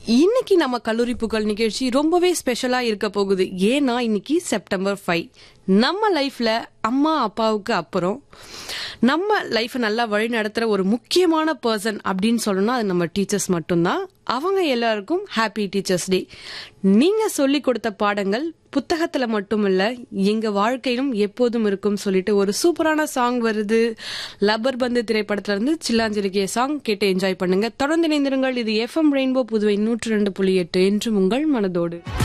இன்னைக்கு நம்ம கல்லூரி புகழ் நிகழ்ச்சி ரொம்பவே ஸ்பெஷலா இருக்க போகுது ஏன்னா இன்னைக்கு செப்டம்பர் ஃபைவ் நம்ம லைஃப்ல அம்மா அப்பாவுக்கு அப்புறம் நம்ம லைஃப்பை நல்லா வழி நடத்துற ஒரு முக்கியமான பர்சன் அப்படின்னு சொல்லணும்னா அது நம்ம டீச்சர்ஸ் மட்டும்தான் அவங்க எல்லாருக்கும் ஹாப்பி டீச்சர்ஸ் டே நீங்க சொல்லி கொடுத்த பாடங்கள் புத்தகத்துல மட்டும் இல்ல எங்க வாழ்க்கையிலும் எப்போதும் இருக்கும் சொல்லிட்டு ஒரு சூப்பரான சாங் வருது லப்பர் பந்து திரைப்படத்துல இருந்து சில்லாஞ்சலிக்கிய சாங் கேட்டு என்ஜாய் பண்ணுங்க தொடர்ந்து இணைந்திருங்கள் இது எஃப்எம் ரெயின்போ புதுவை நூற்று ரெண்டு புள்ளி எட்டு என்றும் உங்கள் மனதோடு